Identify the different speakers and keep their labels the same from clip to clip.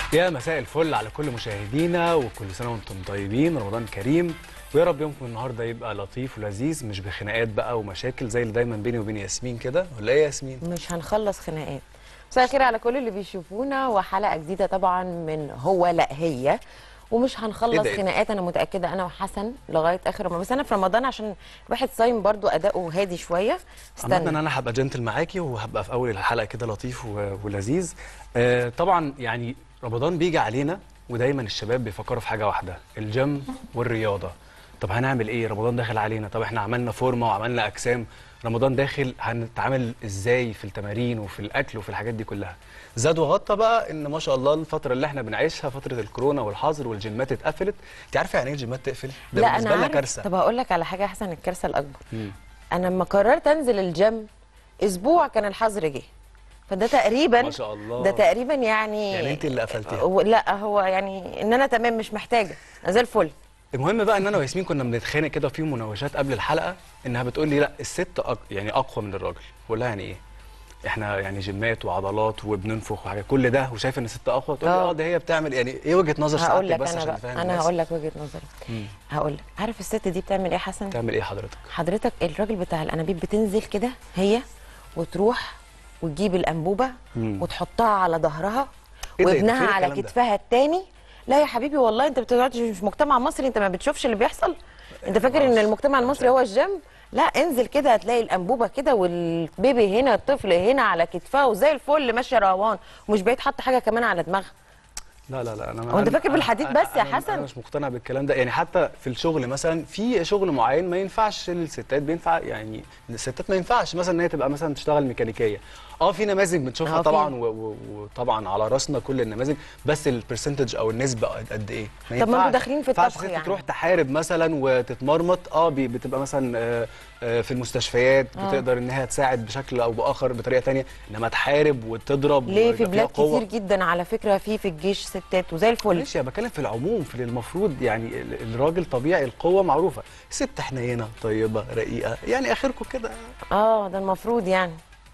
Speaker 1: يا مساء الفل على كل مشاهدينا وكل سنه وانتم طيبين رمضان كريم ويا رب يومكم النهارده يبقى لطيف ولذيذ مش بخناقات بقى ومشاكل زي اللي دايما بيني وبين ياسمين كده ولا ايه يا ياسمين؟
Speaker 2: مش هنخلص خناقات مساء الخير على كل اللي بيشوفونا وحلقه جديده طبعا من هو لا هي ومش هنخلص
Speaker 1: إيه ده إيه ده؟
Speaker 2: خناقات انا متاكده انا وحسن لغايه اخر رمضان بس انا في رمضان عشان الواحد صايم برضو اداؤه هادي شويه
Speaker 1: عامة ان
Speaker 2: استنى
Speaker 1: انا هبقى جنتل معاكي وهبقى في اول الحلقه كده لطيف و- ولذيذ آه طبعا يعني رمضان بيجي علينا ودايما الشباب بيفكروا في حاجه واحده الجيم والرياضه طب هنعمل ايه رمضان داخل علينا طب احنا عملنا فورمه وعملنا اجسام رمضان داخل هنتعامل ازاي في التمارين وفي الاكل وفي الحاجات دي كلها زاد وغطى بقى ان ما شاء الله الفتره اللي احنا بنعيشها فتره الكورونا والحظر والجيمات اتقفلت انت عارفه يعني ايه الجيمات تقفل ده
Speaker 2: لا
Speaker 1: بالنسبه
Speaker 2: انا
Speaker 1: لنا
Speaker 2: عارف
Speaker 1: كارثه
Speaker 2: طب هقول لك على حاجه يا حسن الكارثه الاكبر
Speaker 1: مم.
Speaker 2: انا لما قررت انزل الجيم اسبوع كان الحظر جه فده تقريبا
Speaker 1: ما شاء الله.
Speaker 2: ده تقريبا يعني
Speaker 1: يعني انت اللي قفلتيها.
Speaker 2: هو- لا هو يعني ان انا تمام مش محتاجه انا زي الفل
Speaker 1: المهم بقى ان انا وياسمين كنا بنتخانق كده في مناوشات قبل الحلقه انها بتقول لي لا الست أق... يعني اقوى من الراجل بقول لها يعني ايه احنا يعني جيمات وعضلات وبننفخ وحاجات كل ده وشايف ان الست اقوى تقول لي
Speaker 2: آه.
Speaker 1: اه ده هي بتعمل يعني ايه وجهه نظر
Speaker 2: هقول
Speaker 1: سعادتك
Speaker 2: لك
Speaker 1: بس
Speaker 2: انا
Speaker 1: عشان
Speaker 2: بقى
Speaker 1: تفهم
Speaker 2: انا
Speaker 1: الناس.
Speaker 2: هقول لك وجهه نظري
Speaker 1: مم.
Speaker 2: هقول لك عارف الست دي بتعمل ايه يا حسن
Speaker 1: تعمل ايه حضرتك
Speaker 2: حضرتك الراجل بتاع الانابيب بتنزل كده هي وتروح وتجيب الانبوبه
Speaker 1: مم.
Speaker 2: وتحطها على ظهرها
Speaker 1: إيه ده؟
Speaker 2: وابنها
Speaker 1: فين
Speaker 2: على
Speaker 1: الكلام ده؟
Speaker 2: كتفها التاني لا يا حبيبي والله انت بتقعدش مش مجتمع مصري انت ما بتشوفش اللي بيحصل انت فاكر ان
Speaker 1: معرفش.
Speaker 2: المجتمع المصري هو الجيم لا انزل كده هتلاقي الانبوبه كده والبيبي هنا الطفل هنا على كتفها وزي الفل ماشيه روان ومش بيتحط حاجه كمان على دماغها
Speaker 1: لا لا لا انا
Speaker 2: هو أنت
Speaker 1: أنا-
Speaker 2: فاكر
Speaker 1: أنا-
Speaker 2: بالحديد
Speaker 1: أنا-
Speaker 2: بس يا
Speaker 1: أنا-
Speaker 2: حسن؟
Speaker 1: انا مش مقتنع بالكلام ده يعني حتى في الشغل مثلا في شغل معين ما ينفعش للستات بينفع يعني الستات ما ينفعش مثلا ان هي تبقى مثلا تشتغل ميكانيكيه اه في نماذج بنشوفها
Speaker 2: آه، في.
Speaker 1: طبعا و- و- وطبعا على راسنا كل النماذج بس البرسنتج او النسبه قد- قد ايه ما
Speaker 2: طب ما انتوا
Speaker 1: ينفعش.
Speaker 2: داخلين في
Speaker 1: ما ينفعش
Speaker 2: الطبخ
Speaker 1: ست
Speaker 2: يعني.
Speaker 1: تروح تحارب مثلا وتتمرمط اه بي- بتبقى مثلا آه، آه، في المستشفيات
Speaker 2: آه.
Speaker 1: بتقدر انها تساعد بشكل او باخر بطريقه تانية انما تحارب وتضرب
Speaker 2: ليه في
Speaker 1: ويبقى فيها
Speaker 2: بلاد
Speaker 1: قوة.
Speaker 2: كتير جدا على فكره في في الجيش ستات وزي الفل
Speaker 1: ماشي انا بتكلم في العموم في المفروض يعني ال- الراجل طبيعي القوه معروفه ست حنينه طيبه رقيقه يعني اخركم كده
Speaker 2: اه ده المفروض يعني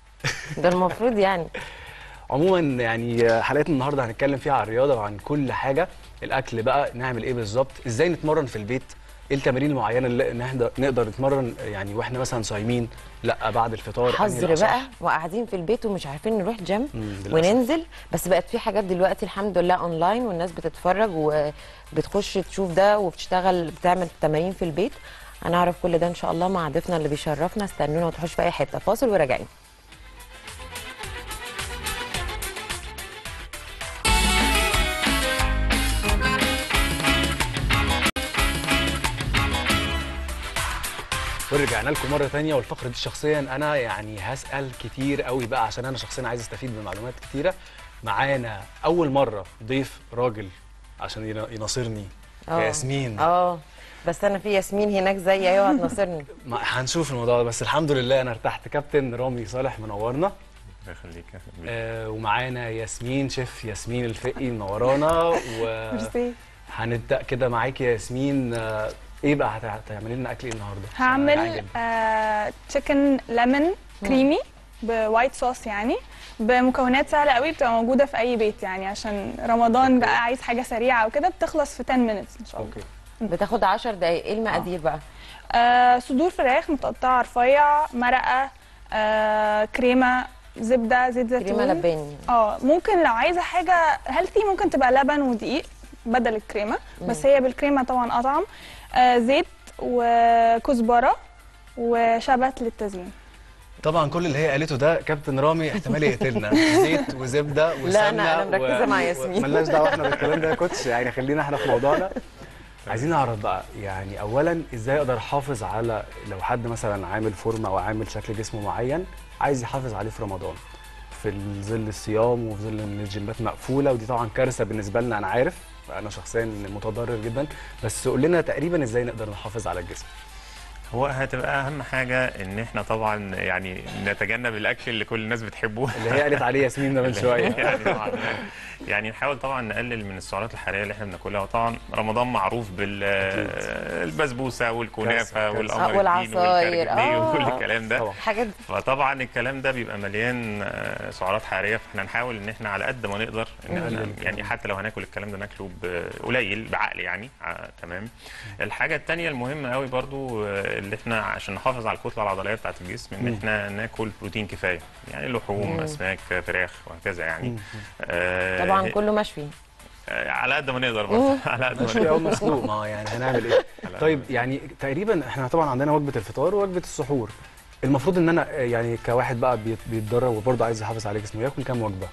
Speaker 2: ده المفروض يعني
Speaker 1: عموما يعني حلقتنا النهارده هنتكلم فيها عن الرياضه وعن كل حاجه الاكل بقى نعمل ايه بالظبط ازاي نتمرن في البيت ايه التمارين المعينه اللي نهد- نقدر نتمرن يعني واحنا مثلا صايمين لا بعد الفطار أنهي
Speaker 2: حظر
Speaker 1: الأصح؟
Speaker 2: بقى وقاعدين في البيت ومش عارفين نروح جيم
Speaker 1: مم، للأسف.
Speaker 2: وننزل بس بقت في حاجات دلوقتي الحمد لله اونلاين والناس بتتفرج وبتخش تشوف ده وبتشتغل بتعمل تمارين في البيت هنعرف كل ده ان شاء الله مع ضيفنا اللي بيشرفنا استنونا وتحوش في اي حته فاصل وراجعين
Speaker 1: ورجعنا لكم مره تانية والفقره دي شخصيا انا يعني هسال كتير قوي بقى عشان انا شخصيا عايز استفيد من معلومات كتيره معانا اول مره ضيف راجل عشان ين- يناصرني
Speaker 2: آه.
Speaker 1: ياسمين
Speaker 2: اه بس انا في ياسمين هناك زي ايوه هتناصرني
Speaker 1: ما هنشوف الموضوع ده بس الحمد لله انا ارتحت كابتن رامي صالح منورنا
Speaker 3: الله يخليك أهلاً بيك.
Speaker 1: آه ومعانا ياسمين شيف ياسمين الفقي منورانا وهنبدا كده معاكي يا ياسمين آه ايه بقى هت- هتعملي لنا اكل ايه النهارده؟ عشان أنا جعان
Speaker 4: هعمل
Speaker 1: جداً.
Speaker 4: تشيكن ليمون كريمي بوايت صوص يعني بمكونات سهله قوي بتبقى موجوده في اي بيت يعني عشان رمضان بقى عايز حاجه سريعه وكده بتخلص في 10 minutes ان شاء الله
Speaker 1: اوكي
Speaker 2: بتاخد 10 دقايق ايه المقادير بقى
Speaker 4: آه صدور فراخ متقطعه رفيع مرقه آه كريمه زبده زيت زيتون
Speaker 2: كريمه لباني
Speaker 4: اه ممكن لو عايزه حاجه هيلثي ممكن تبقى لبن ودقيق بدل الكريمه بس هي بالكريمه طبعا اطعم آه زيت وكزبره وشبت للتزيين
Speaker 1: طبعا كل اللي هي قالته ده كابتن رامي احتمال يقتلنا زيت وزبده وسمنه
Speaker 2: لا، أنا- أنا مركزة مع ياسمين.
Speaker 1: ملناش دعوه احنا بالكلام ده يا كوتش يعني خلينا احنا في موضوعنا عايزين نعرف بقى يعني اولا ازاي اقدر احافظ على لو حد مثلا عامل فورمه او عامل شكل جسمه معين عايز يحافظ عليه في رمضان في ظل الصيام وفي ظل ان الجيمات مقفوله ودي طبعا كارثه بالنسبه لنا انا عارف انا شخصيا متضرر جدا بس قول لنا تقريبا ازاي نقدر نحافظ على الجسم
Speaker 3: هو هتبقى اهم حاجه ان احنا طبعا يعني نتجنب الاكل اللي كل الناس بتحبه
Speaker 1: اللي هي قالت عليه ياسمين ده من شويه
Speaker 3: يعني طبعا يعني نحاول طبعا نقلل من السعرات الحراريه اللي احنا بناكلها وطبعا رمضان معروف بالبسبوسه والكنافه
Speaker 1: كارثة.
Speaker 3: والقمر
Speaker 2: والعصاير. آه.
Speaker 3: وكل الكلام ده
Speaker 1: طبعا
Speaker 2: حاجات
Speaker 3: فطبعا الكلام ده بيبقى مليان آه، سعرات حراريه فاحنا نحاول ان احنا على قد ما نقدر ان احنا
Speaker 1: نقلل.
Speaker 3: يعني حتى لو هناكل الكلام ده ناكله قليل بعقل يعني آه تمام الحاجه الثانيه المهمه قوي برضو آه، اللي احنا عشان نحافظ على الكتله العضليه بتاعه الجسم ان
Speaker 1: مم.
Speaker 3: احنا ناكل بروتين كفايه يعني لحوم
Speaker 2: مم.
Speaker 3: اسماك فراخ وهكذا يعني
Speaker 1: مم.
Speaker 3: آه،
Speaker 2: طبعا كله مشوي
Speaker 3: آه، على قد ما نقدر برضه على قد ما
Speaker 1: مشوي او
Speaker 3: نقدر
Speaker 1: مسلوق ما هو يعني هنعمل ايه
Speaker 3: على قد
Speaker 1: طيب
Speaker 3: ما
Speaker 1: يعني تقريبا احنا طبعا عندنا وجبه الفطار ووجبه السحور المفروض ان انا آه، يعني كواحد بقى بيت- بيتدرب وبرضه عايز يحافظ على جسمه ياكل كام وجبه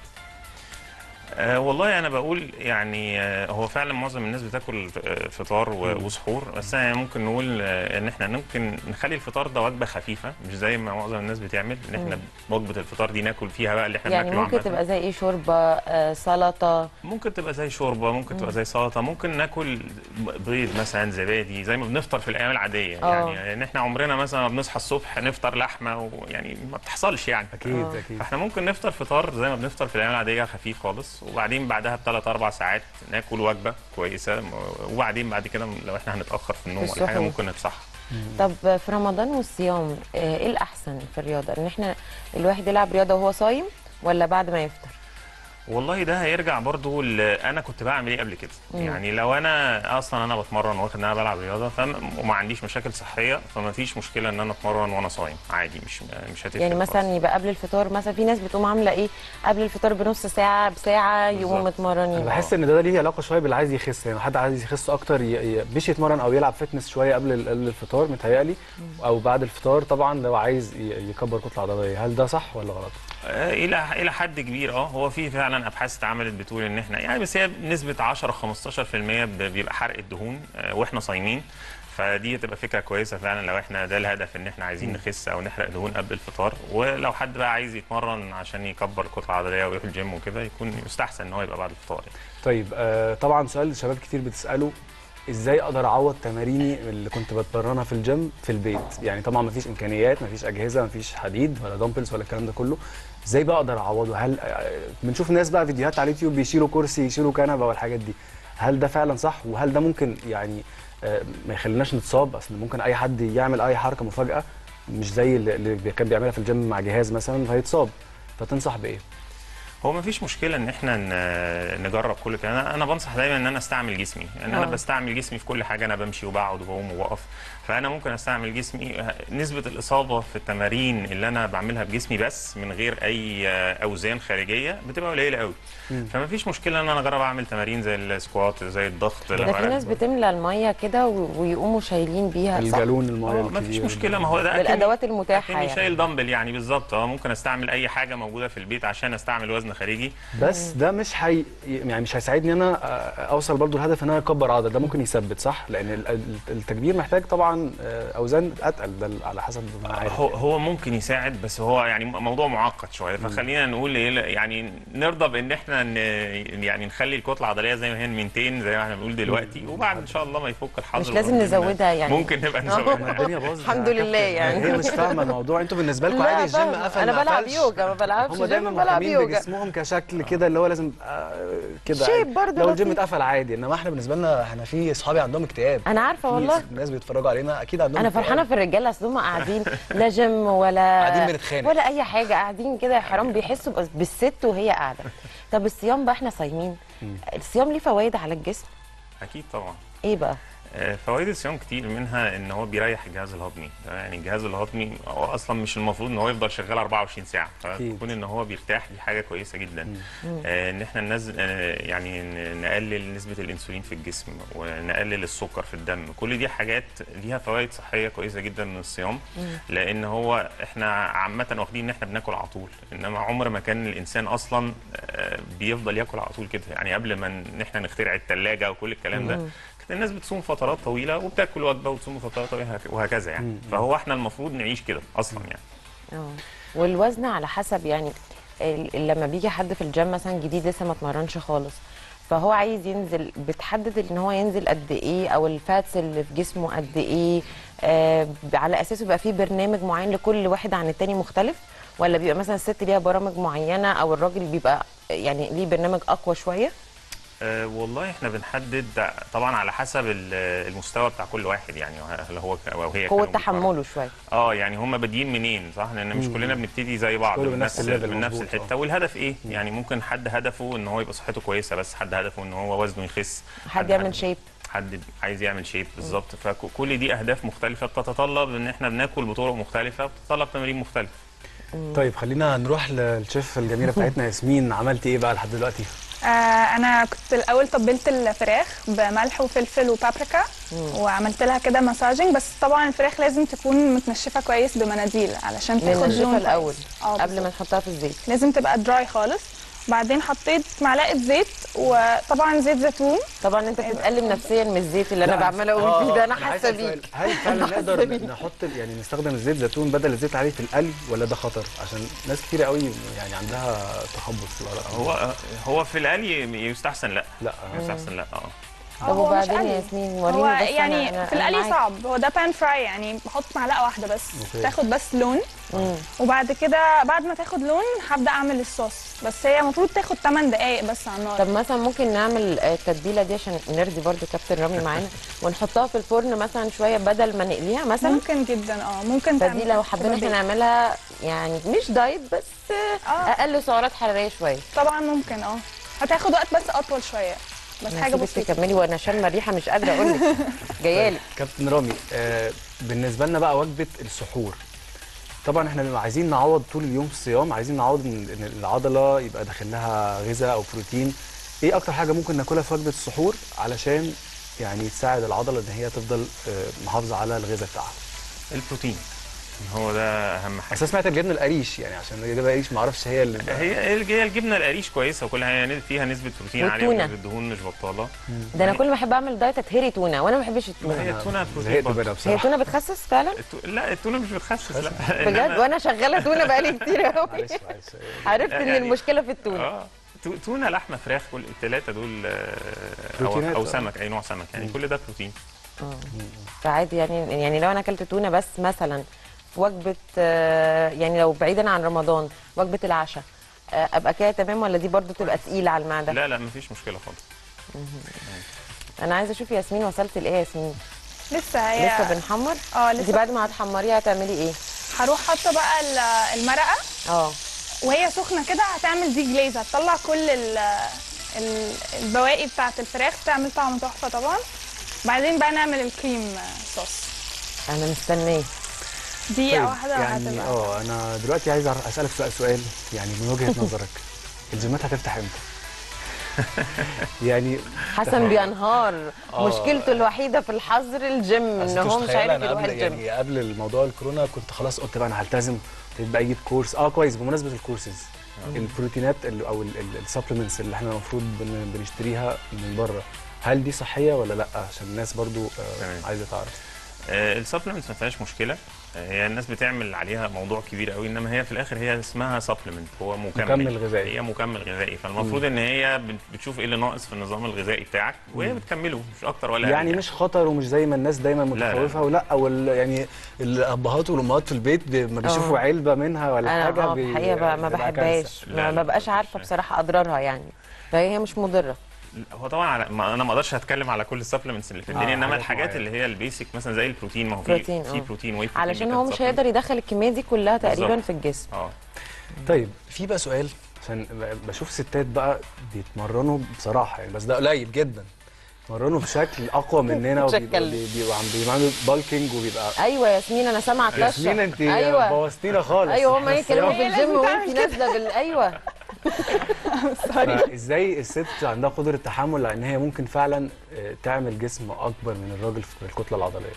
Speaker 3: أه والله انا بقول يعني آه، هو فعلا معظم الناس بتاكل آه، فطار و-
Speaker 1: مم.
Speaker 3: وسحور بس يعني ممكن نقول آه، ان احنا ممكن نخلي الفطار ده وجبه خفيفه مش زي ما معظم الناس بتعمل ان احنا وجبه الفطار دي ناكل فيها بقى اللي احنا
Speaker 2: يعني
Speaker 3: بناكله
Speaker 2: ممكن
Speaker 3: عامة.
Speaker 2: تبقى زي ايه شوربه آه، سلطه
Speaker 3: ممكن تبقى زي شوربه ممكن تبقى زي سلطه ممكن ناكل بيض مثلا زبادي زي ما بنفطر في الايام العاديه
Speaker 2: آه.
Speaker 3: يعني ان احنا عمرنا مثلا ما بنصحى الصبح نفطر لحمه ويعني ما بتحصلش يعني
Speaker 1: اكيد
Speaker 2: آه.
Speaker 1: اكيد
Speaker 3: فاحنا ممكن نفطر فطار زي ما بنفطر في الايام العاديه خفيف خالص وبعدين بعدها بثلاث اربع ساعات ناكل وجبه كويسه وبعدين بعد كده لو احنا هنتاخر في النوم
Speaker 2: في
Speaker 3: ولا حاجه
Speaker 2: السحور.
Speaker 3: ممكن نتصحى
Speaker 2: طب في رمضان والصيام آه، ايه الاحسن في الرياضه ان احنا الواحد يلعب رياضه وهو صايم ولا بعد ما يفطر
Speaker 3: والله ده هيرجع برضو ل... انا كنت بعمل ايه قبل كده
Speaker 2: مم.
Speaker 3: يعني لو انا اصلا انا بتمرن واخد ان انا بلعب رياضه فم... وما عنديش مشاكل صحيه فما فيش مشكله ان انا اتمرن وانا صايم عادي مش مش هتفرق
Speaker 2: يعني مثلا
Speaker 3: خالص.
Speaker 2: يبقى قبل الفطار مثلا في ناس بتقوم عامله ايه قبل الفطار بنص ساعه بساعه يقوموا
Speaker 3: بالظبط.
Speaker 1: انا
Speaker 2: متمرنين
Speaker 1: بحس ان ده ليه علاقه شويه باللي عايز يخس يعني حد عايز يخس اكتر ي... ي... مش يتمرن او يلعب فتنس شويه قبل ال- قبل الفطار متهيألي او بعد الفطار طبعا لو عايز ي... يكبر كتله عضليه هل ده صح ولا غلط؟
Speaker 3: آه، الى الى حد كبير اه هو في فعلا ابحاث اتعملت بتقول ان احنا يعني بس هي بنسبه 10 15% ب- بيبقى حرق الدهون آه، واحنا صايمين فدي هتبقى فكره كويسه فعلا لو احنا ده الهدف ان احنا عايزين نخس او نحرق دهون قبل الفطار ولو حد بقى عايز يتمرن عشان يكبر الكتله العضليه ويروح الجيم وكده يكون يستحسن ان هو يبقى بعد الفطار يعني.
Speaker 1: طيب آه طبعا سؤال شباب كتير بتساله ازاي اقدر اعوض تماريني اللي كنت بتمرنها في الجيم في البيت يعني طبعا مفيش امكانيات مفيش اجهزه مفيش حديد ولا دمبلز ولا الكلام ده كله ازاي بقى اقدر اعوضه هل آه، بنشوف ناس بقى فيديوهات على اليوتيوب بيشيلوا كرسي يشيلوا كنبه والحاجات دي هل ده فعلا صح وهل ده ممكن يعني آه، ما يخليناش نتصاب اصل ممكن اي حد يعمل اي حركه مفاجاه مش زي اللي اللي كان بيعملها في الجيم مع جهاز مثلا فيتصاب فتنصح بايه
Speaker 3: هو ما فيش مشكله ان احنا ن- نجرب كل كده انا انا بنصح دايما ان انا استعمل جسمي يعني انا
Speaker 2: آه.
Speaker 3: بستعمل جسمي في كل حاجه انا بمشي وبقعد وبقوم وبقف فانا ممكن استعمل جسمي نسبه الاصابه في التمارين اللي انا بعملها بجسمي بس من غير اي اوزان خارجيه بتبقى قليله قوي
Speaker 1: مم.
Speaker 3: فما فيش مشكله ان انا اجرب اعمل تمارين زي السكوات زي الضغط لو
Speaker 2: ده في
Speaker 3: أنا-
Speaker 2: ناس بتملى الميه كده و- ويقوموا شايلين بيها صح
Speaker 1: الجالون المايه
Speaker 3: آه، ما فيش
Speaker 1: الكبير
Speaker 3: مشكله ما هو ده أكني-
Speaker 2: بالادوات المتاحه
Speaker 3: أكني
Speaker 2: يعني
Speaker 3: شايل دمبل يعني بالظبط اه ممكن استعمل اي حاجه موجوده في البيت عشان استعمل وزن خارجي
Speaker 1: بس ده مش حي... يعني مش هيساعدني انا آه، اوصل برضو الهدف ان انا اكبر عضل ده ممكن يثبت صح لان ال- ال- التكبير محتاج طبعا آه، اوزان اتقل ده على حسب ما أنا عارف
Speaker 3: هو هو ممكن يساعد بس هو يعني موضوع معقد شويه فخلينا نقول ايه يعني نرضى بان احنا ن يعني نخلي الكتله العضليه زي ما هي 200 زي ما احنا بنقول دلوقتي وبعد ان شاء الله ما يفك الحظر
Speaker 2: مش لازم
Speaker 3: ممكن-
Speaker 2: نزودها يعني
Speaker 3: ممكن نبقى نزودها يعني.
Speaker 1: الدنيا باظت
Speaker 2: الحمد
Speaker 1: يا
Speaker 2: لله
Speaker 1: كابتن.
Speaker 2: يعني.
Speaker 1: هي مش فاهمه الموضوع انتوا بالنسبه لكم
Speaker 2: لا
Speaker 1: عادي الجيم
Speaker 2: فاهمة.
Speaker 1: قفل
Speaker 2: انا
Speaker 1: ما
Speaker 2: بلعب
Speaker 1: قفلش.
Speaker 2: يوجا ما بلعبش
Speaker 1: هم
Speaker 2: جيم
Speaker 1: دايما
Speaker 2: بلعب
Speaker 1: مهتمين
Speaker 2: يوجا
Speaker 1: بجسمهم كشكل كده اللي هو لازم آه، كده
Speaker 2: شيب
Speaker 1: عادي.
Speaker 2: برضه
Speaker 1: لو الجيم
Speaker 2: لطيف.
Speaker 1: اتقفل عادي انما احنا بالنسبه لنا احنا في اصحابي عندهم اكتئاب
Speaker 2: انا عارفه
Speaker 1: في
Speaker 2: والله
Speaker 1: ناس بيتفرجوا علينا اكيد عندهم
Speaker 2: انا
Speaker 1: اكتئاب.
Speaker 2: فرحانه في الرجاله اصل هم قاعدين لا جيم ولا
Speaker 1: قاعدين بنتخانق.
Speaker 2: ولا اي حاجه قاعدين كده يا حرام بيحسوا بس- بالست وهي قاعده طب الصيام بقى احنا صايمين الصيام ليه فوائد على الجسم
Speaker 3: اكيد طبعا
Speaker 2: ايه بقى
Speaker 3: آه، فوائد الصيام كتير منها ان هو بيريح الجهاز الهضمي يعني الجهاز الهضمي هو اصلا مش المفروض ان هو يفضل شغال 24 ساعه
Speaker 1: أكيد.
Speaker 3: فكون ان هو بيرتاح دي حاجه كويسه جدا آه، ان احنا ننزل آه، يعني ن- نقلل نسبه الانسولين في الجسم ونقلل السكر في الدم كل دي حاجات ليها فوائد صحيه كويسه جدا من الصيام لان هو احنا عامه واخدين ان احنا بناكل على طول انما عمر ما كان الانسان اصلا آه، بيفضل ياكل على طول كده يعني قبل ما ان احنا نخترع الثلاجه وكل الكلام ده كانت الناس بتصوم فترات طويله وبتاكل وجبه وتصوم فترات طويله وهكذا يعني فهو احنا المفروض نعيش كده اصلا يعني
Speaker 2: اه والوزن على حسب يعني ال- لما بيجي حد في الجيم مثلا جديد لسه ما اتمرنش خالص فهو عايز ينزل بتحدد ان هو ينزل قد ايه او الفاتس اللي في جسمه قد ايه آه على اساسه بيبقى فيه برنامج معين لكل واحد عن التاني مختلف ولا بيبقى مثلا الست ليها برامج معينه او الراجل بيبقى يعني ليه برنامج اقوى شويه
Speaker 3: أه والله احنا بنحدد طبعا على حسب ال- المستوى بتاع كل واحد يعني هل هو ك- او هي
Speaker 2: قوه
Speaker 3: كانوا بيقارنوا.
Speaker 2: تحمله شويه
Speaker 3: اه يعني هم بادئين منين صح لان مش كلنا بنبتدي زي بعض
Speaker 1: كله
Speaker 3: من
Speaker 1: بنفس
Speaker 3: نفس
Speaker 1: الليفل
Speaker 3: من نفس
Speaker 1: مظبوط،
Speaker 3: الحته
Speaker 1: آه.
Speaker 3: والهدف ايه يعني ممكن حد هدفه ان هو يبقى صحته كويسه بس حد هدفه ان هو وزنه يخس
Speaker 2: حد يعمل شيب
Speaker 3: حد عايز يعمل شيب بالظبط فكل دي اهداف مختلفه بتتطلب ان احنا بناكل بطرق مختلفه بتتطلب تمارين مختلف
Speaker 1: طيب خلينا نروح للشيف الجميله بتاعتنا ياسمين عملتي ايه بقى لحد دلوقتي
Speaker 4: آه انا كنت الاول تبلت الفراخ بملح وفلفل وبابريكا وعملت لها كده مساجنج بس طبعا الفراخ لازم تكون متنشفه كويس بمناديل علشان تاخد
Speaker 2: ننشفها
Speaker 4: لون
Speaker 2: الاول
Speaker 4: كويس. اه
Speaker 2: قبل
Speaker 4: بالظبط.
Speaker 2: ما نحطها في الزيت
Speaker 4: لازم تبقى دراي خالص بعدين حطيت معلقه زيت وطبعا زيت زيتون
Speaker 2: طبعا انت بتتألم نفسيا من الزيت اللي انا
Speaker 1: لا،
Speaker 2: بعمله
Speaker 1: آه،
Speaker 2: اقول فيه ده انا
Speaker 1: عايز
Speaker 2: حاسه
Speaker 1: أسأل سؤال.
Speaker 2: بيك
Speaker 1: هل فعلا
Speaker 2: حاسة
Speaker 1: نقدر
Speaker 2: بيك.
Speaker 1: نحط ال- يعني نستخدم الزيت زيتون بدل الزيت العادي في القلي ولا ده خطر عشان ناس كتير قوي يعني عندها تخبط في الورق
Speaker 3: هو هو في القلي يستحسن لا
Speaker 1: لا
Speaker 3: يستحسن لا اه
Speaker 4: آه،
Speaker 2: طب
Speaker 4: هو مش
Speaker 2: وبعدين
Speaker 4: قلي.
Speaker 2: يا ياسمين
Speaker 4: هو
Speaker 2: وريني بس
Speaker 4: يعني
Speaker 2: أنا- أنا-
Speaker 4: في
Speaker 2: أنا
Speaker 4: القلي
Speaker 2: معاكي.
Speaker 4: صعب هو ده بان فراي يعني بحط معلقه واحده بس
Speaker 1: أوكي.
Speaker 4: تاخد بس لون
Speaker 2: مم.
Speaker 4: وبعد كده بعد ما تاخد لون هبدا اعمل الصوص بس هي المفروض تاخد 8 دقائق بس على النار
Speaker 2: طب مثلا ممكن نعمل آه، التتبيله دي عشان نرضي برضو كابتن رامي معانا ونحطها في الفرن مثلا شويه بدل ما نقليها مثلا
Speaker 4: ممكن جدا اه ممكن
Speaker 2: فدي
Speaker 4: تعمل-
Speaker 2: لو حبينا
Speaker 4: تبقى
Speaker 2: احنا نعملها يعني مش دايت بس آه،
Speaker 4: آه.
Speaker 2: اقل سعرات حراريه شويه
Speaker 4: طبعا ممكن اه هتاخد وقت بس اطول شويه بس
Speaker 2: أنا
Speaker 4: حاجه
Speaker 2: هسيبك
Speaker 4: بسيطه
Speaker 2: تكملي وانا شامه الريحه مش قادره اقول لك جايه لك
Speaker 1: كابتن رامي آه بالنسبه لنا بقى وجبه السحور طبعا احنا بنبقى عايزين نعوض طول اليوم في الصيام عايزين نعوض ان إن العضله يبقى داخل لها غذاء او بروتين ايه اكتر حاجه ممكن ناكلها في وجبه السحور علشان يعني تساعد العضله ان هي تفضل آه، محافظه على الغذاء بتاعها
Speaker 3: البروتين هو ده اهم حاجه
Speaker 1: بس انا سمعت الجبنه القريش يعني عشان الجبنه القريش ما اعرفش هي اللي
Speaker 3: هي هي الجبنه القريش كويسه وكل حاجه فيها نسبه بروتين عاليه
Speaker 2: والتونة.
Speaker 3: ونسبه دهون مش بطاله
Speaker 2: ده انا كل ما احب اعمل دايت اتهري تونه وانا ما بحبش التونه
Speaker 3: هي التونه بروتين
Speaker 1: زهقت
Speaker 3: برضه.
Speaker 1: منها
Speaker 2: هي
Speaker 1: بصراحه
Speaker 2: التونه بتخسس فعلا
Speaker 3: التو- لا التونه مش بتخسس لا
Speaker 2: بجد
Speaker 3: إنما-
Speaker 2: وانا شغاله تونه بقالي كتير قوي
Speaker 1: معلش معلش
Speaker 2: عرفت
Speaker 3: لا،
Speaker 2: ان
Speaker 3: يعني-
Speaker 2: المشكله في التونه
Speaker 3: اه تو- تونه لحمه فراخ كل الثلاثه دول آه، او
Speaker 1: بروتينات،
Speaker 3: او
Speaker 1: آه.
Speaker 3: سمك اي نوع سمك يعني كل ده بروتين
Speaker 2: فعادي يعني يعني لو انا اكلت تونه بس مثلا في وجبه آه، يعني لو بعيدا عن رمضان وجبه العشاء آه، ابقى كده تمام ولا دي برضو تبقى تقيله على المعده
Speaker 3: لا لا مفيش مشكله خالص
Speaker 2: انا عايزه اشوف ياسمين وصلت لايه يا ياسمين
Speaker 4: لسه هي
Speaker 2: لسه بنحمر
Speaker 4: اه
Speaker 2: انت
Speaker 4: لسه
Speaker 2: بعد ما هتحمريها هتعملي ايه
Speaker 4: هروح حاطه بقى ال- المرقه
Speaker 2: اه
Speaker 4: وهي سخنه كده هتعمل دي جليز هتطلع كل ال ال- البواقي بتاعه الفراخ تعمل طعم تحفه طبعا بعدين بقى نعمل الكريم صوص
Speaker 2: انا مستنيه
Speaker 4: دقيقه واحده
Speaker 1: يعني
Speaker 4: وهتبقى
Speaker 1: اه انا دلوقتي عايز أعرف- اسالك سؤال سؤال يعني من وجهه نظرك الجيمات هتفتح امتى؟ يعني
Speaker 2: حسن بينهار
Speaker 1: آه.
Speaker 2: مشكلته الوحيده في الحظر الجيم ان
Speaker 1: أصل
Speaker 2: هو مش
Speaker 1: تخيل
Speaker 2: عارف
Speaker 1: أنا
Speaker 2: يروح
Speaker 1: قبل
Speaker 2: الجيم
Speaker 1: يعني قبل الموضوع الكورونا كنت خلاص قلت بقى انا هلتزم ابتديت بقى اجيب كورس اه كويس بمناسبه الكورسز البروتينات اللي او السبلمنتس اللي احنا المفروض بن- بنشتريها من بره هل دي صحيه ولا لا عشان الناس برضو آه
Speaker 3: تمام.
Speaker 1: عايزه تعرف
Speaker 3: السبلمنتس ما فيهاش مشكله آه، هي الناس بتعمل عليها موضوع كبير قوي انما هي في الاخر هي اسمها سبلمنت هو مكمل
Speaker 1: مكمل غذائي.
Speaker 3: هي مكمل غذائي فالمفروض ان هي بت- بتشوف ايه اللي ناقص في النظام الغذائي بتاعك وهي بتكمله مش اكتر ولا أقل
Speaker 1: يعني مش خطر ومش زي ما الناس دايما
Speaker 3: لا، لا.
Speaker 1: متخوفه ولا وال يعني الابهات والامهات في البيت بي- ما بيشوفوا
Speaker 2: آه.
Speaker 1: علبه منها ولا
Speaker 2: انا
Speaker 1: حاجه
Speaker 2: اه
Speaker 1: بي-
Speaker 2: الحقيقه بقى ما
Speaker 1: بتبقى
Speaker 2: بحبهاش
Speaker 1: كارثة.
Speaker 3: لا،
Speaker 2: ما
Speaker 3: لا،
Speaker 2: ببقاش
Speaker 3: لا،
Speaker 2: عارفه
Speaker 3: مش-
Speaker 2: بصراحه اضرارها يعني فهي مش مضره
Speaker 3: هو طبعا على- ما انا ما اقدرش اتكلم على كل السبلمنتس اللي في
Speaker 1: آه،
Speaker 3: الدنيا انما
Speaker 1: حاجات
Speaker 3: الحاجات
Speaker 1: معينة.
Speaker 3: اللي هي البيسك مثلا زي البروتين ما هو في
Speaker 2: بروتين،
Speaker 3: في
Speaker 2: آه.
Speaker 3: بروتين واي بروتين
Speaker 2: علشان
Speaker 3: بيتاخد
Speaker 2: هو مش
Speaker 3: supplement.
Speaker 2: هيقدر يدخل الكميه دي كلها تقريبا
Speaker 3: بالظبط.
Speaker 2: في الجسم
Speaker 3: اه
Speaker 1: طيب في بقى سؤال عشان ب- بشوف ستات بقى بيتمرنوا بصراحه يعني بس ده قليل جدا بيتمرنوا بشكل اقوى مننا
Speaker 2: مش
Speaker 1: وبيبقوا
Speaker 2: هتكلم.
Speaker 1: بي- بيبقوا عم بيعملوا بالكينج وبيبقى
Speaker 2: ايوه ياسمين انا سامعه تلشه
Speaker 1: ياسمين انت
Speaker 2: ايوه
Speaker 1: بوظتينا خالص
Speaker 2: ايوه هم
Speaker 1: إحنا
Speaker 2: يتكلموا في
Speaker 1: الصيام-
Speaker 4: هي
Speaker 2: الجيم
Speaker 4: لازم
Speaker 2: وانت
Speaker 4: تعمل
Speaker 2: نازله بال ايوه
Speaker 1: فازاي الست عندها قدره تحمل لان هي ممكن فعلا آه، تعمل جسم اكبر من الراجل في الكتله العضليه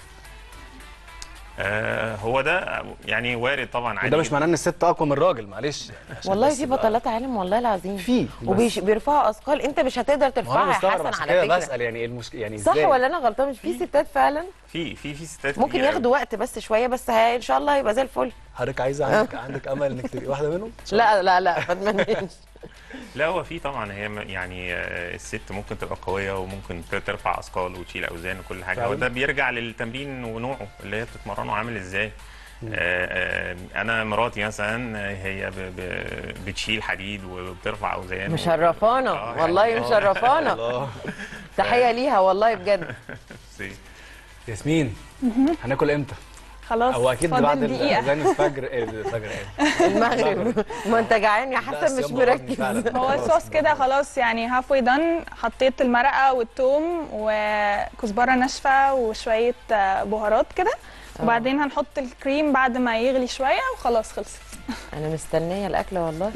Speaker 3: آه، هو ده يعني وارد طبعا عادي
Speaker 1: وده مش معناه ان الست اقوى من الراجل معلش يعني عشان
Speaker 2: والله
Speaker 1: بس
Speaker 2: في
Speaker 1: يبقى-
Speaker 2: بطلات عالم والله العظيم
Speaker 1: في بس-
Speaker 2: وبيرفعوا اثقال انت مش هتقدر
Speaker 1: ما هو
Speaker 2: ترفعها
Speaker 1: انا
Speaker 2: يا
Speaker 1: مستغرب
Speaker 2: حسن
Speaker 1: عشان
Speaker 2: على
Speaker 1: كده
Speaker 2: فكره
Speaker 1: بسال يعني ايه المشكله يعني
Speaker 2: صح
Speaker 1: ازاي
Speaker 2: ولا انا غلطانه مش في ستات فعلا
Speaker 3: في في في ستات
Speaker 2: ممكن
Speaker 3: كتير
Speaker 2: ياخدوا وقت بس شويه بس هي ان شاء الله هيبقى زي الفل
Speaker 1: حضرتك عايزه عندك عندك امل انك تبقي واحده منهم
Speaker 2: لا لا لا ما اتمناش
Speaker 3: لا هو في طبعا هي م- يعني آه، الست ممكن تبقى قويه وممكن ت- ترفع اثقال وتشيل اوزان وكل حاجه
Speaker 1: فعلا؟
Speaker 3: وده بيرجع للتمرين ونوعه اللي هي بتتمرنه عامل ازاي آه، آه، انا مراتي مثلا آه، هي ب- ب- بتشيل حديد وبترفع اوزان
Speaker 2: مشرفانا
Speaker 3: آه،
Speaker 2: والله
Speaker 3: يعني-
Speaker 2: مشرفانا
Speaker 1: الله
Speaker 2: تحيه ليها والله بجد
Speaker 3: سي.
Speaker 1: ياسمين هناكل امتى؟
Speaker 4: خلاص
Speaker 1: هو اكيد
Speaker 4: فاضل
Speaker 1: بعد
Speaker 4: دقيقه
Speaker 1: اذان الفجر ايه الفجر ايه؟
Speaker 2: المغرب ما انت جعان يا
Speaker 1: لا،
Speaker 2: حسن مش
Speaker 1: الصيام ضربني
Speaker 2: مركز
Speaker 1: فعلا.
Speaker 4: هو
Speaker 1: خلاص.
Speaker 4: الصوص كده خلاص يعني هاف واي دان حطيت المرقه والثوم وكزبره ناشفه وشويه آه، بهارات كده وبعدين هنحط الكريم بعد ما يغلي شويه وخلاص خلصت
Speaker 2: انا مستنيه الاكل والله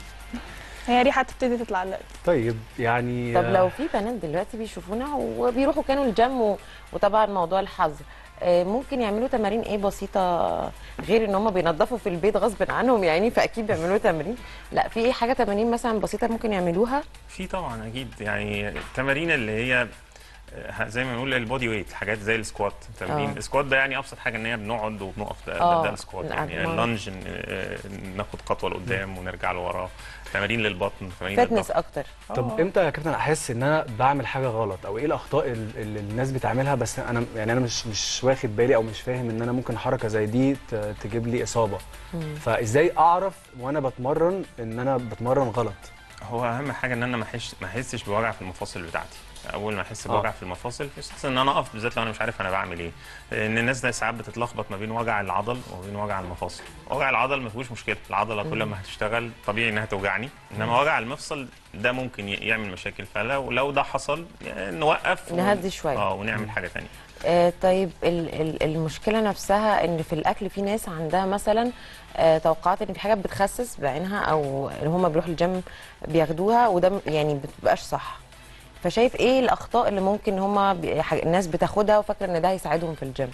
Speaker 4: هي ريحه تبتدي تطلع دلوقتي
Speaker 1: طيب يعني
Speaker 2: طب
Speaker 1: آه،
Speaker 2: لو في بنات دلوقتي بيشوفونا وبيروحوا كانوا الجيم و- وطبعا موضوع الحظ آه، ممكن يعملوا تمارين ايه بسيطه غير ان هم بينظفوا في البيت غصب عنهم يعني فاكيد بيعملوا تمارين لا في حاجه تمارين مثلا بسيطه ممكن يعملوها
Speaker 3: في طبعا اكيد يعني التمارين اللي هي آه، زي ما بنقول البودي ويت حاجات زي السكوات تمرين
Speaker 2: آه.
Speaker 3: السكوات ده يعني ابسط حاجه ان هي بنقعد وبنقف ده,
Speaker 2: آه،
Speaker 3: ده, ده السكوات يعني
Speaker 2: الأجمل.
Speaker 3: اللانج ن- آه، ناخد خطوه لقدام ونرجع لورا تمارين للبطن تمارين
Speaker 2: فتنس
Speaker 3: للظهر
Speaker 2: اكتر
Speaker 1: طب امتى يا كابتن احس ان انا بعمل حاجه غلط او ايه الاخطاء ال- اللي الناس بتعملها بس انا يعني انا مش مش واخد بالي او مش فاهم ان انا ممكن حركه زي دي ت- تجيب لي اصابه فازاي اعرف وانا بتمرن ان انا بتمرن غلط
Speaker 3: هو اهم حاجه ان انا ما احسش ما احسش بوجع في المفاصل بتاعتي اول ما احس
Speaker 1: آه.
Speaker 3: بوجع في المفاصل يستحسن ان انا اقف بالذات لو انا مش عارف انا بعمل ايه ان الناس ده ساعات بتتلخبط ما بين وجع العضل وبين وجع المفاصل وجع العضل ما فيهوش مشكله العضله كل ما هتشتغل طبيعي انها توجعني انما وجع المفصل ده ممكن ي- يعمل مشاكل فلو لو ده حصل يعني نوقف ون-
Speaker 2: نهدي شوية.
Speaker 3: اه ونعمل حاجه ثانيه
Speaker 2: آه، طيب ال- ال- المشكله نفسها ان في الاكل في ناس عندها مثلا آه، توقعات ان في حاجات بتخسس بعينها او ان هم بيروحوا الجيم بياخدوها وده م- يعني بتبقاش صح فشايف ايه الاخطاء اللي ممكن هم الناس بتاخدها وفاكره ان ده هيساعدهم في الجيم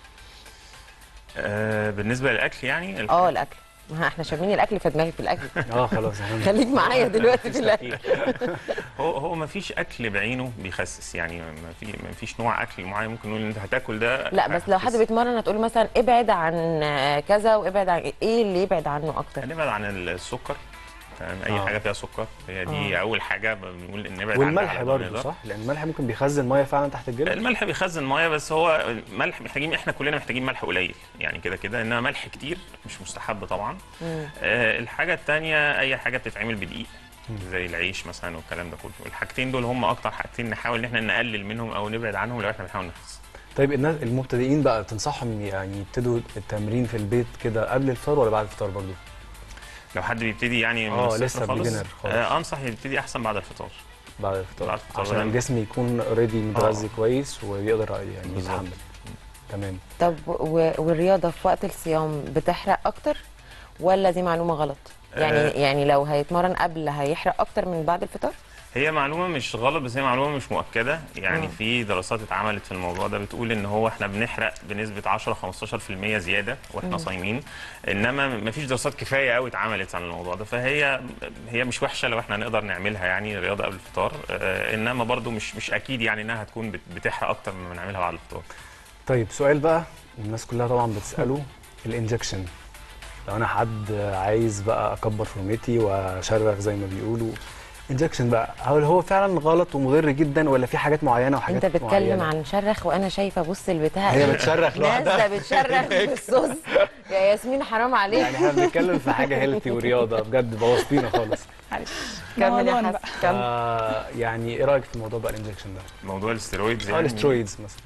Speaker 3: آه بالنسبه للاكل يعني الح-
Speaker 2: اه الاكل ما احنا شامين الاكل في دماغي في الاكل
Speaker 1: اه خلاص احنا
Speaker 2: خليك معايا دلوقتي في الاكل
Speaker 3: هو هو ما فيش اكل بعينه بيخسس يعني ما في ما فيش نوع اكل معين ممكن نقول ان انت هتاكل ده
Speaker 2: لا بس لو حد
Speaker 3: هتخس.
Speaker 2: بيتمرن هتقول مثلا ابعد عن آه، كذا وابعد عن ايه اللي يبعد عنه اكتر
Speaker 3: هنبعد عن السكر تمام اي
Speaker 1: آه.
Speaker 3: حاجه فيها سكر هي دي
Speaker 2: آه.
Speaker 3: اول حاجه بنقول ان نبعد عنها
Speaker 1: والملح
Speaker 3: على قد ما
Speaker 1: برضه
Speaker 3: نقدر.
Speaker 1: صح لان الملح ممكن بيخزن ميه فعلا تحت الجلد
Speaker 3: الملح بيخزن ميه بس هو الملح محتاجين احنا كلنا محتاجين ملح قليل يعني كده كده انما ملح كتير مش مستحب طبعا
Speaker 2: مم.
Speaker 3: آه الحاجه الثانيه اي حاجه بتتعمل بدقيق زي العيش مثلا والكلام ده كله الحاجتين دول هم اكتر حاجتين نحاول ان احنا نقلل منهم او نبعد عنهم لو احنا بنحاول نخس
Speaker 1: طيب الناس المبتدئين بقى تنصحهم يعني يبتدوا التمرين في البيت كده قبل الفطار ولا بعد الفطار برضه
Speaker 3: لو حد بيبتدي يعني من
Speaker 1: آه،
Speaker 3: الصفر
Speaker 1: لسه
Speaker 3: خالص
Speaker 1: beginner خالص.
Speaker 3: آه انصح يبتدي احسن بعد الفطار
Speaker 1: بعد الفطار
Speaker 3: بعد الفطار.
Speaker 1: عشان الجسم يكون اوريدي متغذي
Speaker 3: آه.
Speaker 1: كويس ويقدر يعني
Speaker 3: بالظبط.
Speaker 1: يتحمل تمام
Speaker 2: طب و- والرياضه في وقت الصيام بتحرق اكتر ولا دي معلومه غلط يعني
Speaker 3: آه.
Speaker 2: يعني لو هيتمرن قبل هيحرق اكتر من بعد الفطار
Speaker 3: هي معلومه مش غلط بس هي معلومه مش مؤكده يعني
Speaker 2: مم.
Speaker 3: في دراسات اتعملت في الموضوع ده بتقول ان هو احنا بنحرق بنسبه 10 15% زياده واحنا صايمين انما ما فيش دراسات كفايه قوي اتعملت عن الموضوع ده فهي هي مش وحشه لو احنا نقدر نعملها يعني رياضه قبل الفطار آه، انما برضو مش مش اكيد يعني انها هتكون بت- بتحرق اكتر مما نعملها بعد الفطار
Speaker 1: طيب سؤال بقى الناس كلها طبعا بتساله الانجكشن لو انا حد عايز بقى اكبر فورمتي واشرخ زي ما بيقولوا انجكشن بقى هل هو فعلا غلط ومضر جدا ولا في حاجات معينه وحاجات
Speaker 2: انت بتتكلم
Speaker 1: معينة؟
Speaker 2: عن شرخ وانا شايفه بص البتاع
Speaker 1: هي بتشرخ
Speaker 2: ناس
Speaker 1: لوحدها
Speaker 2: ده بتشرخ بالصوص يا ياسمين حرام عليك
Speaker 1: يعني احنا بنتكلم في حاجه هيلثي ورياضه بجد بوظتينا خالص
Speaker 4: معلش
Speaker 2: كمل
Speaker 4: موضوع
Speaker 2: يا
Speaker 4: بقى.
Speaker 2: حسن كمل
Speaker 1: آه يعني ايه رايك في موضوع بقى الانجكشن ده؟
Speaker 3: موضوع الاستيرويدز
Speaker 1: اه
Speaker 3: يعني
Speaker 1: الاسترويدز مثلا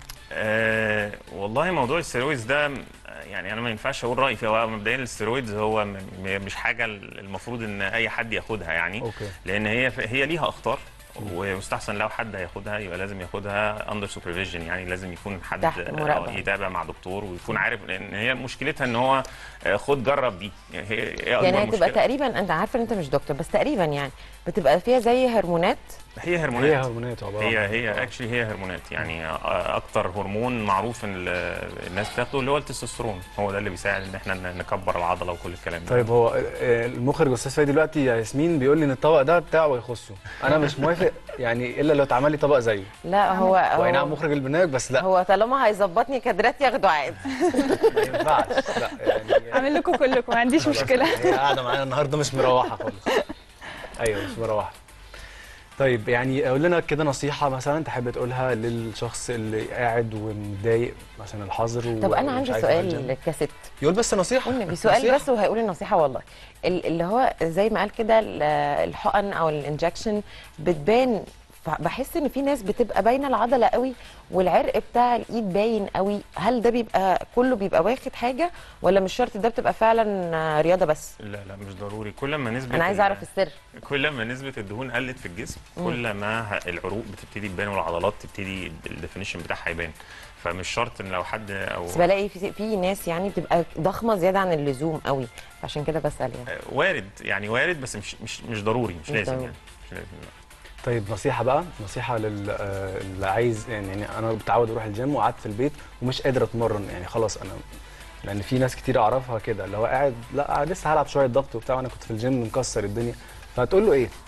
Speaker 3: آه والله موضوع الستيرويدز ده م- يعني انا ما ينفعش اقول رايي فيه هو مبدئيا الستيرويدز هو م- م- مش حاجه المفروض ان اي حد ياخدها يعني
Speaker 1: اوكي
Speaker 3: لان هي هي ليها اخطار ومستحسن لو حد هياخدها يبقى لازم ياخدها اندر سوبرفيجن يعني لازم يكون حد
Speaker 2: تحت
Speaker 3: آه،
Speaker 2: مراقبة.
Speaker 3: يتابع مع دكتور ويكون عارف لان هي مشكلتها ان هو آه، خد جرب دي يعني هي هي
Speaker 2: يعني
Speaker 3: أكبر
Speaker 2: هي تبقى
Speaker 3: مشكلة.
Speaker 2: تقريبا انت عارفه ان انت مش دكتور بس تقريبا يعني بتبقى فيها زي هرمونات
Speaker 3: هي
Speaker 1: هي
Speaker 3: هرمونات
Speaker 1: هرمونات عباره
Speaker 3: هي
Speaker 1: عن-
Speaker 3: هي اكشلي هي هرمونات يعني آه، اكتر هرمون معروف ان ال- الناس بتاخده اللي هو التستوستيرون هو ده اللي بيساعد ان احنا ن- نكبر العضله وكل الكلام ده
Speaker 1: طيب هو آه، المخرج استاذ فادي دلوقتي يا ياسمين بيقول لي ان الطبق ده بتاعه يخصه انا مش موافق يعني الا لو اتعمل لي طبق زيه
Speaker 2: لا هو
Speaker 1: هو اي نعم
Speaker 2: هو,
Speaker 1: مخرج البرنامج بس لا
Speaker 2: هو طالما هيظبطني كادرات ياخده عادي
Speaker 1: ما ينفعش لا يعني
Speaker 4: اعمل لكم كلكم ما عنديش
Speaker 1: خلاص،
Speaker 4: مشكله
Speaker 1: هي قاعده معانا النهارده مش مروحه خالص ايوه مش مره واحده طيب يعني قول لنا كده نصيحه مثلا تحب تقولها للشخص اللي قاعد ومتضايق مثلا الحظر
Speaker 2: طب انا
Speaker 1: ومش
Speaker 2: عندي
Speaker 1: عارف يروح الجيم.
Speaker 2: سؤال كست
Speaker 1: يقول بس نصيحه
Speaker 2: والنبي سؤال
Speaker 1: نصيحة.
Speaker 2: بس وهيقول النصيحه والله ال- اللي هو زي ما قال كده ال- الحقن او الانجكشن بتبان ف- بحس ان في ناس بتبقى باينه العضله قوي والعرق بتاع الايد باين قوي هل ده بيبقى كله بيبقى واخد حاجه ولا مش شرط ده بتبقى فعلا رياضه بس
Speaker 3: لا لا مش ضروري كل ما نسبه
Speaker 2: انا عايز
Speaker 3: ال-
Speaker 2: اعرف السر
Speaker 3: كل ما نسبه الدهون قلت في الجسم كل ما ه- العروق بتبتدي تبان والعضلات تبتدي الديفينيشن بتاعها يبان فمش شرط ان لو حد او
Speaker 2: بس بلاقي في, في ناس يعني بتبقى ضخمه زياده عن اللزوم قوي عشان كده بسال يعني
Speaker 3: آه، وارد يعني وارد بس مش مش مش ضروري مش
Speaker 2: مش
Speaker 3: لازم
Speaker 2: ضروري.
Speaker 3: يعني مش لازم لا.
Speaker 1: طيب نصيحه بقى نصيحه لل آه، اللي عايز يعني يعني انا متعود اروح الجيم وقعدت في البيت ومش قادر اتمرن يعني خلاص انا لان في ناس كتير اعرفها كده اللي هو قاعد لا لسه هلعب شويه ضغط وبتاع وانا كنت في الجيم مكسر الدنيا فهتقول له ايه؟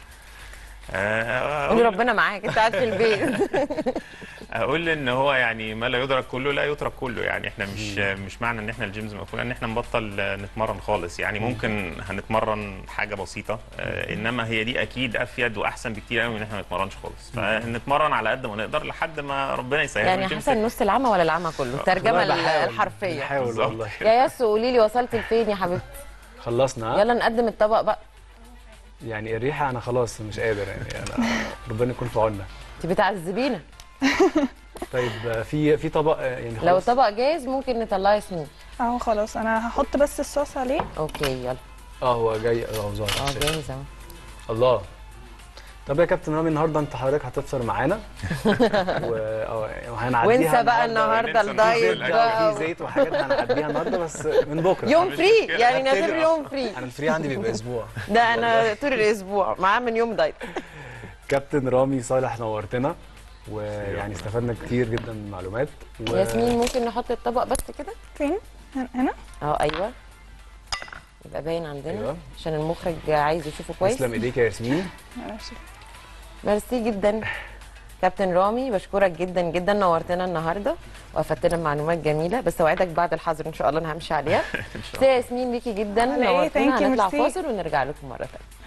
Speaker 3: آه،
Speaker 2: قولي
Speaker 3: اقول
Speaker 2: ربنا معاك انت قاعد في البيت
Speaker 3: اقول ان هو يعني ما لا يدرك كله لا يترك كله يعني احنا مش مش معنى ان احنا الجيمز مقفوله ان احنا نبطل آه، نتمرن خالص يعني ممكن هنتمرن حاجه بسيطه آه، انما هي دي اكيد افيد واحسن بكتير قوي من ان احنا ما نتمرنش خالص فنتمرن على قد ما نقدر لحد ما ربنا يسهل
Speaker 2: يعني
Speaker 3: الجيم
Speaker 2: حسن نص العمى ولا العمى كله الترجمه
Speaker 1: والله بحاول-
Speaker 2: الحرفيه
Speaker 1: بحاول
Speaker 3: بالظبط.
Speaker 1: والله
Speaker 2: يا ياسو قولي لي وصلت لفين يا حبيبتي
Speaker 1: خلصنا ها؟
Speaker 2: يلا نقدم الطبق بقى
Speaker 1: يعني الريحه انا خلاص مش قادر يعني انا ربنا يكون في عوننا
Speaker 2: انت بتعذبينا
Speaker 1: طيب آه، في في طبق آه، يعني
Speaker 2: لو
Speaker 1: خلاص
Speaker 2: الطبق جاهز ممكن نطلعه ياسمين
Speaker 4: اهو خلاص انا هحط بس الصوص عليه
Speaker 2: اوكي يلا
Speaker 1: اه هو جاي اه ظهر
Speaker 2: اه جاهز اهو
Speaker 1: الله طب يا كابتن رامي النهارده انت حضرتك هتفطر معانا و... اه وهنعديها
Speaker 2: وانسى بقى النهارده
Speaker 3: وننسى
Speaker 2: الدايت
Speaker 3: الأكل.
Speaker 2: بقى
Speaker 1: في زيت وحاجات هنعديها النهارده بس من بكره
Speaker 2: يوم
Speaker 3: مش
Speaker 2: فري
Speaker 3: مشكلة.
Speaker 2: يعني
Speaker 1: هبتدي-
Speaker 2: نعتبر يوم فري
Speaker 1: انا الفري عندي بيبقى اسبوع
Speaker 2: ده انا طول الاسبوع معاه من يوم دايت
Speaker 1: كابتن رامي صالح نورتنا ويعني استفدنا كتير جدا من المعلومات و...
Speaker 2: ياسمين ممكن نحط الطبق بس كده
Speaker 4: فين هنا- هنا
Speaker 2: اه ايوه يبقى باين عندنا
Speaker 1: أيوة.
Speaker 2: عشان المخرج عايز يشوفه كويس
Speaker 1: تسلم ايديك يا ياسمين
Speaker 4: ماشي.
Speaker 2: ميرسي جدا كابتن رامي بشكرك جدا جدا نورتنا النهارده وافدتنا بمعلومات جميله بس اوعدك بعد الحظر ان شاء الله انا همشي عليها
Speaker 3: ان شاء
Speaker 2: ميرسي يا ياسمين ليكي جدا
Speaker 4: على إيه؟
Speaker 2: نورتنا
Speaker 4: Thank you،
Speaker 2: هنطلع
Speaker 4: ميرسي.
Speaker 2: فاصل ونرجع لكم مره ثانيه